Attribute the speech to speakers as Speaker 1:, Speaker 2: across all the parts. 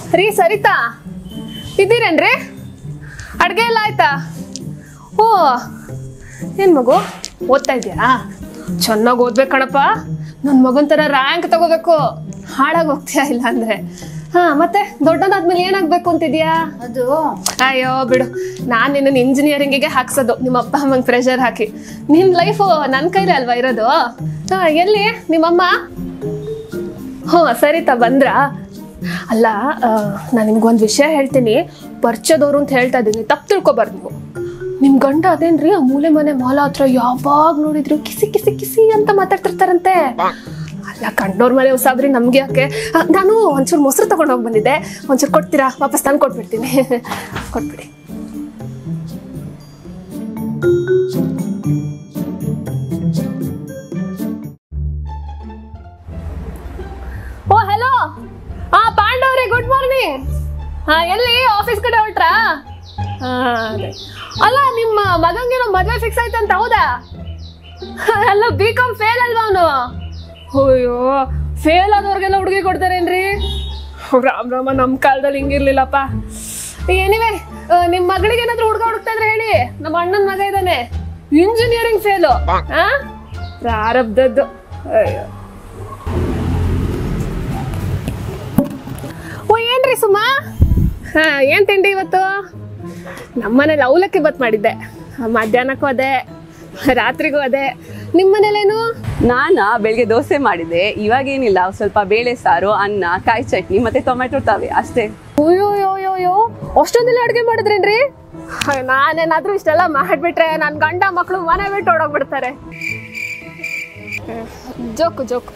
Speaker 1: ರೀ ಸರಿತಾ ಇದ್ದೀರೇನ್ರಿ ಅಡ್ಗೆ ಎಲ್ಲ ಆಯ್ತಾ ಓ ಏನ್ ಮಗು ಓದ್ತಾ ಇದೆಯಾ ಚೆನ್ನಾಗಿ ಓದ್ಬೇಕು ಕಣಪ್ಪ ನನ್ನ ಮಗನ್ ಥರ ರ್ಯಾಂಕ್ ತಗೋಬೇಕು ಹಾಳಾಗಿ ಹೋಗ್ತೀಯಾ ಇಲ್ಲ ಅಂದ್ರೆ ಹಾ ಮತ್ತೆ ದೊಡ್ಡದಾದ್ಮೇಲೆ ಏನಾಗ್ಬೇಕು ಅಂತಿದ್ಯಾ
Speaker 2: ಅದು
Speaker 1: ಅಯ್ಯೋ ಬಿಡು ನಾನು ನಿನ್ನ ಇಂಜಿನಿಯರಿಂಗಿಗೆ ಹಾಕ್ಸೋದು ನಿಮ್ಮ ಅಪ್ಪ ಅಮ್ಮಂಗೆ ಪ್ರೆಷರ್ ಹಾಕಿ ನಿನ್ನ ಲೈಫು ನನ್ನ ಕೈಲೇ ಅಲ್ವಾ ಇರೋದು ಹಾ ಎಲ್ಲಿ ನಿಮ್ಮಮ್ಮ ಹ್ಞೂ ಸರಿತಾ ಬಂದ್ರಾ ಅಲ್ಲ ನಾನು ನಿಮ್ಗೊಂದು ವಿಷಯ ಹೇಳ್ತೀನಿ ಪರಿಚಯದವ್ರು ಅಂತ ಹೇಳ್ತಾ ಇದ್ದೀನಿ ತಪ್ಪು ತಿಳ್ಕೊಬಾರ್ದು ನೀವು ನಿಮ್ಮ ಗಂಡ ಅದೇನ್ರಿ ಆ ಮೂಲೆ ಮನೆ ಮಾಲ ಹತ್ರ ಯಾವಾಗ ನೋಡಿದ್ರು ಕಿಸಿ ಕಿಸಿ ಕಿಸಿ ಅಂತ ಮಾತಾಡ್ತಿರ್ತಾರಂತೆ ಅಲ್ಲ ಕಂಡೋರ್ ಮನೆ ಉಸಾಬ್ರಿ ನಮ್ಗೆ ಯಾಕೆ ಆ, ನಾನು ಒಂಚೂರು ಮೊಸರು ತಗೊಂಡು ಹೋಗಿ ಬಂದಿದ್ದೆ ಒಂಚೂರು ಕೊಡ್ತೀರಾ ವಾಪಸ್ ತಂದು ಕೊಟ್ಬಿಡ್ತೀನಿ ಕೊಟ್ಬಿಡಿ ಓ ಹಲೋ ಹಾ ಪಾಂಡವ್ರೆ ಗುಡ್ ಮಾರ್ನಿಂಗ್ ಹಾ ಎಲ್ಲಿ ಆಫೀಸ್ ಕಡೆ ಹೊರಟ್ರಾ ಹಾ ಅದೇ ಅಲ್ಲ ನಿಮ್ಮ ಮಗಂಗೇನೋ ಮದುವೆ ಫಿಕ್ಸ್ ಆಯ್ತಂತ ಹೌದಾ ಅಲ್ಲ ಬಿ ಕಾಮ್ ಫೇಲ್ ಅಲ್ವಾ ಅವನು ಅಯ್ಯೋ ಫೇಲ್ ಆದವ್ರಿಗೆಲ್ಲ ಹುಡುಗಿ ಕೊಡ್ತಾರೇನ್ರಿ ರಾಮ್ ರಾಮ ನಮ್ಮ ಕಾಲದಲ್ಲಿ ಹಿಂಗಿರ್ಲಿಲ್ಲಪ್ಪ ಏನಿವೆ ನಿಮ್ಮ ಮಗಳಿಗೆ ಏನಾದ್ರು ಹುಡುಗ ಹುಡುಕ್ತಾ ಇದ್ರೆ ಹೇಳಿ ನಮ್ಮ ಅಣ್ಣನ ಮಗ ಇದ್ದಾನೆ ಇಂಜಿನಿಯರಿಂಗ್ ಫೇಲು ಹಾ ಪ್ರಾರಬ್ಧದ್ದು ಅಯ್ಯೋ ಓ ಏನ್ರಿ ಸುಮಾ ಹಾ ಏನ್ ತಿಂಡಿ ಇವತ್ತು ನಮ್ಮನೇಲಿ ಅವಲಕ್ಕಿ ಬತ್ ಮಾಡಿದ್ದೆ ಮಧ್ಯಾಹ್ನಕ್ಕೂ ಅದೇ ರಾತ್ರಿಗೂ ಅದೇ ನಿಮ್ಮ ಮನೇಲೇನು
Speaker 3: ನಾನ ಬೆಳಿಗ್ಗೆ ದೋಸೆ ಮಾಡಿದ್ದೆ ಇವಾಗೇನಿಲ್ಲ ಸ್ವಲ್ಪ ಬೇಳೆ ಸಾರು ಅನ್ನ ಕಾಯಿ ಚಟ್ನಿ ಮತ್ತೆ ಟೊಮೆಟೊ ತಾವೆ ಅಷ್ಟೇ
Speaker 1: ಅಯ್ಯೋ ಯೋ ಯೋ ಯೋ ಅಷ್ಟೊಂದೆಲ್ಲ ಅಡುಗೆ ಮಾಡಿದ್ರೇನ್ರಿ ಅಯ್ಯೋ, ನಾನೇನಾದ್ರೂ ಇಷ್ಟೆಲ್ಲ ಮಾಡ್ಬಿಟ್ರೆ ನನ್ನ ಗಂಡ ಮಕ್ಕಳು ಮನೆ ಬಿಟ್ಟು ಓಡೋಗ್ಬಿಡ್ತಾರೆ ಜೋಕು ಜೋಕು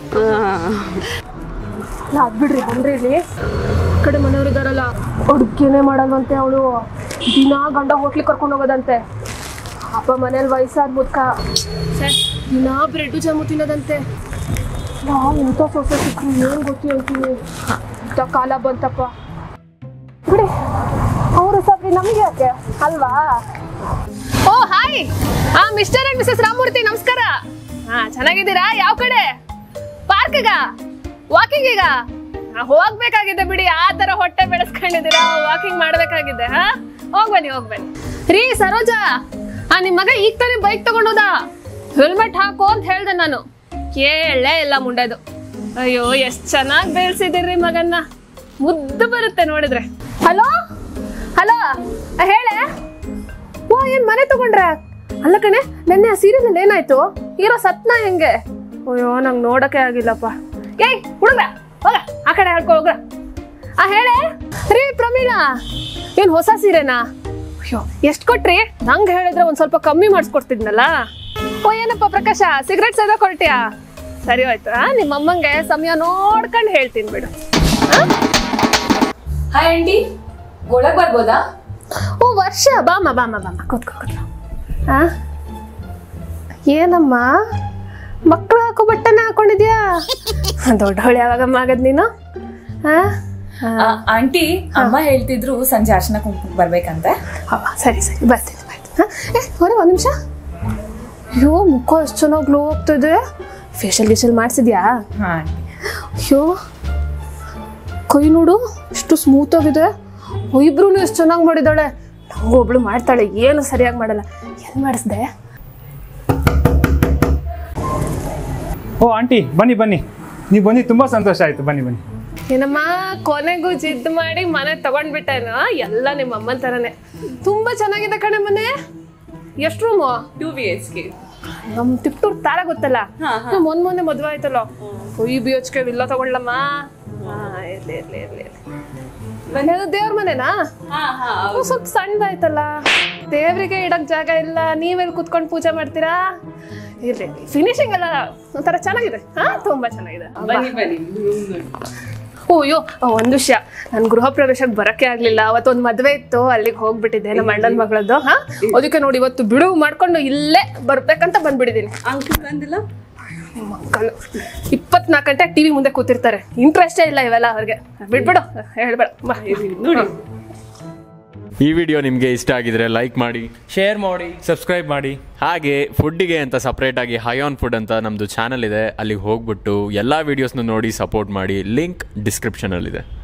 Speaker 1: ಅದ್ ಬಿಡ್ರಿ ಬನ್ರಿ ಇಲ್ಲಿ ಈ ಕಡೆ ಮನೆಯವ್ರು ಇದಾರಲ್ಲ ಅಡುಗೆನೆ ಮಾಡಲ್ವಂತೆ ಅವಳು ದಿನ ಗಂಡ ಹೋಟ್ಲಿಗೆ ಕರ್ಕೊಂಡು ಹೋಗೋದಂತೆ ಅಪ್ಪ ಮನೇಲಿ ವಯಸ್ಸಾದ ಮುದ್ಕ ಛೆ, ದಿನ ಬ್ರೆಡ್ ಜಾಮು ತಿನ್ನೋದಂತೆ ನಾವು ಇಂಥ ಸೊಸೆ ಸಿಕ್ಕರು ಏನು ಗೊತ್ತಿ ಹೇಳ್ತೀನಿ ಇಂಥ ಕಾಲ ಬಂತಪ್ಪ ಬಿಡಿ ಅವರು ಸಬ್ರಿ ನಮಗೆ ಯಾಕೆ ಅಲ್ವಾ ಓ ಹಾಯ್ ಹಾ ಮಿಸ್ಟರ್ ಅಂಡ್ ಮಿಸಸ್ ರಾಮೂರ್ತಿ ನಮಸ್ಕಾರ ಹಾ ಚೆನ್ನಾಗಿದ್ದೀರಾ ಯಾವ ಕಡೆ ಪಾರ್ಕ್ಗ ವಾಕಿಂಗ್ ಈಗ ಹಾ, ಹೋಗ್ಬೇಕಾಗಿದೆ ಬಿಡಿ ಆ ತರ ಹೊಟ್ಟೆ ಬೆಳೆಸ್ಕೊಂಡಿದ್ದೀರಾ ವಾಕಿಂಗ್ ಮಾಡ್ಬೇಕಾಗಿದೆ ಹಾ ಹೋಗ್ ಬನ್ನಿ ಹೋಗ್ ಬನ್ನಿ ರೀ ಸರೋಜಾ ಆ ನಿಮ್ ಮಗ ಈಗ ತಾನೇ ಬೈಕ್ ತಗೊಂಡೋದ ಹೆಲ್ಮೆಟ್ ಹಾಕು ಅಂತ ಹೇಳ್ದೆ ನಾನು ಕೇಳೇ ಇಲ್ಲ ಮುಂಡೆದು ಅಯ್ಯೋ ಎಷ್ಟ್ ಚೆನ್ನಾಗಿ ಬೆಳೆಸಿದಿರಿ ಮಗನ್ನ ಮುದ್ದು ಬರುತ್ತೆ ನೋಡಿದ್ರೆ ಹಲೋ ಹಲೋ ಹೇಳೆ ಓ ಏನ್ ಮನೆ ತಗೊಂಡ್ರ ಅಲ್ಲ ಕಣೆ ನೆನ್ನೆ ಆ ಸೀರಿಯಲ್ ಏನಾಯ್ತು ಹೀರೋ ಸತ್ನ ಹೆಂಗೆ ಅಯ್ಯೋ ನಂಗೆ ನೋಡಕ್ಕೆ ಆಗಿಲ್ಲಪ್ಪ ಏಯ್ ಹುಡುಗ ಹೋಗ ಆ ಕಡೆ ಹೇಳ್ಕೊ ಹೋಗ ಆ ಹೇಳೆ ರೀ ಪ್ರಮೀಳಾ ಏನ್ ಹೊಸ ಸೀರೆನಾ ಅಯ್ಯೋ ಎಷ್ಟು ಕೊಟ್ರಿ ನಂಗೆ ಹೇಳಿದ್ರೆ ಒಂದ್ ಸ್ವಲ್ಪ ಕಮ್ಮಿ ಮಾಡಿಸ್ಕೊಡ್ತಿದ್ನಲ್ಲ ಓ ಏನಪ್ಪ ಪ್ರಕಾಶ ಸಿಗರೆಟ್ ಸೇದ ಕೊರಟ್ಯಾ ಸರಿ ಹೋಯ್ತು ಆ ನಿಮ್ಮ ಅಮ್ಮಂಗೆ ಸಮಯ ನೋಡ್ಕೊಂಡು ಹೇಳ್ತೀನಿ ಬಿಡು ಆ?
Speaker 4: ಹಾಯ್ ಆಂಟಿ ಒಳಗ್ ಬರ್ಬೋದಾ
Speaker 1: ಓ ವರ್ಷ ಬಾಮ ಬಾಮ ಬಾಮ ಕೂತ್ಕೋ ಕೂತ್ಕೋ ಆ ಏನಮ್ಮ ಮಕ್ಕಳು ಹಾಕೋ ಬಟ್ಟೆನ ಹಾಕೊಂಡಿದ್ಯಾ ದೊಡ್ಡವಳು ಯಾವಾಗಮ್ಮ ಆಗದ್ ನೀನು ಆ? ಆ,
Speaker 4: ಆ, ಆಂಟಿ ಅಮ್ಮ ಹೇಳ್ತಿದ್ರು ಸಂಜೆ ಅರ್ಶನ ಕುಂಕುಮ ಬರ್ಬೇಕಂತೆ
Speaker 1: ಅವ, ಸರಿ ಸರಿ ಬರ್ತೀನಿ ಬರ್ತೀನಿ ಹಾ? ಏ ಹೊರ ಒಂದು ನಿಮಿಷ ಅಯ್ಯೋ ಮುಖ ಎಷ್ಟು ಚೆನ್ನಾಗಿ ಗ್ಲೋ ಆಗ್ತಿದೆ ಫೇಶಿಯಲ್ ಗಿಶಿಯಲ್ ಮಾಡಿಸಿದ್ಯಾ
Speaker 4: ಹಾ ಆಂಟಿ
Speaker 1: ಅಯ್ಯೋ ಕೈ ನೋಡು ಎಷ್ಟು ಸ್ಮೂತ್ ಆಗಿದೆ ಇಬ್ರು ಎಷ್ಟು ಚೆನ್ನಾಗಿ ಮಾಡಿದಾಳೆ ನಂಗೂ ಒಬ್ಳು ಮಾಡ್ತಾಳೆ ಏನು ಸರಿಯಾಗಿ ಮಾಡಲ್ಲ ಎಲ್ಲಿ ಮಾಡಿಸ್ದೆ
Speaker 5: ಓ ಆಂಟಿ ಬನ್ನಿ ಬನ್ನಿ ನೀವು ಬನ್ನಿ ತುಂಬ ಸಂತೋಷ ಆಯಿತು ಬನ್ನಿ ಬನ್ನಿ
Speaker 1: ಏನಮ್ಮ ಕೊನೆಗೂ ಜಿದ್ದು ಮಾಡಿ ಮನೆ ತಗೊಂಡ್ಬಿಟ್ಟೇನು ಎಲ್ಲ ನಿಮ್ಮ ಅಮ್ಮನ ಥರನೇ ತುಂಬಾ ಚೆನ್ನಾಗಿದೆ ಕಣೆ ಮನೆ ಎಷ್ಟು room
Speaker 3: two B H K
Speaker 1: ನಮ್ ತಿಪ್ಟೂರ್ ತಾರ ಗೊತ್ತಲ್ಲ
Speaker 3: ಹಾ,
Speaker 1: ನಮ್ ಮೊನ್ ಮೊನ್ನೆ ಮದ್ವೆ ಆಯ್ತಲ್ಲ ಒಯ್ ಬಿ ಎಚ್ ಕೆ ವಿಲ್ಲ ತಗೊಳ್ಳಮ್ಮ ಹಾ ಇರ್ಲಿ ಇರ್ಲಿ ಇರ್ಲಿ ಇರ್ಲಿ ದೇವ್ರ ಮನೆನಾ
Speaker 3: ಹಾ ಹಾ
Speaker 1: ಓ, ಸ್ವಲ್ಪ ಸಣ್ಣದಾಯ್ತಲ್ಲ ದೇವ್ರಿಗೆ ಇಡಕ್ ಜಾಗ ಇಲ್ಲ ನೀವೆಲ್ಲಿ ಕುತ್ಕೊಂಡು ಪೂಜೆ ಮಾಡ್ತೀರಾ ಇರ್ಲಿ ಫಿನಿಶಿಂಗ್ ಎಲ್ಲ ಒಂಥರ ಚೆನ್ನಾಗಿದೆ ಹಾ ತುಂಬಾ ಚೆನ್ನಾಗಿದೆ
Speaker 3: ಬನ್ನಿ ಬನ್ನಿ
Speaker 1: ಓ ಅಯ್ಯೋ ಒಂದು ವಿಷಯ ನನ್ ಗೃಹ ಪ್ರವೇಶಕ್ಕೆ ಬರಕ್ಕೆ ಆಗ್ಲಿಲ್ಲ ಅವತ್ತೊಂದು ಮದ್ವೆ ಇತ್ತು ಅಲ್ಲಿಗೆ ಹೋಗ್ಬಿಟ್ಟಿದ್ದೆ ನಮ್ಮ ಅಣ್ಣನ ಮಗಳದ್ದು ಹಾ ಅದಕ್ಕೆ ನೋಡಿ ಇವತ್ತು ಬಿಡುವು ಮಾಡ್ಕೊಂಡು ಇಲ್ಲೇ ಬರ್ಬೇಕಂತ ಬಂದ್ಬಿಟ್ಟಿದ್ದೀನಿ
Speaker 3: ಅಂಕಲ್ ಬಂದಿಲ್ಲ
Speaker 1: ಮಕ್ಕಳು ಇಪ್ಪತ್ನಾಲ್ಕು ಗಂಟೆ ಟಿವಿ ಮುಂದೆ ಕೂತಿರ್ತಾರೆ ಇಂಟ್ರೆಸ್ಟೇ ಇಲ್ಲ ಇವೆಲ್ಲ ಅವ್ರಿಗೆ ಬಿಡ್ಬಿಡು ಹೇಳ್ಬೇಡ ಬಾ.
Speaker 3: ನೋಡಿ
Speaker 6: ಈ ವಿಡಿಯೋ ನಿಮಗೆ ಇಷ್ಟ ಆಗಿದ್ರೆ ಲೈಕ್ ಮಾಡಿ
Speaker 5: ಶೇರ್ ಮಾಡಿ ಸಬ್ಸ್ಕ್ರೈಬ್ ಮಾಡಿ
Speaker 6: ಹಾಗೆ ಫುಡ್ಡಿಗೆ ಅಂತ ಸಪ್ರೇಟಾಗಿ ಹೈ ಆನ್ ಫುಡ್ ಅಂತ ನಮ್ಮದು ಚಾನಲ್ ಇದೆ ಅಲ್ಲಿಗೆ ಹೋಗ್ಬಿಟ್ಟು ಎಲ್ಲ ವೀಡಿಯೋಸ್ನ ನೋಡಿ ಸಪೋರ್ಟ್ ಮಾಡಿ ಲಿಂಕ್ ಡಿಸ್ಕ್ರಿಪ್ಷನಲ್ಲಿದೆ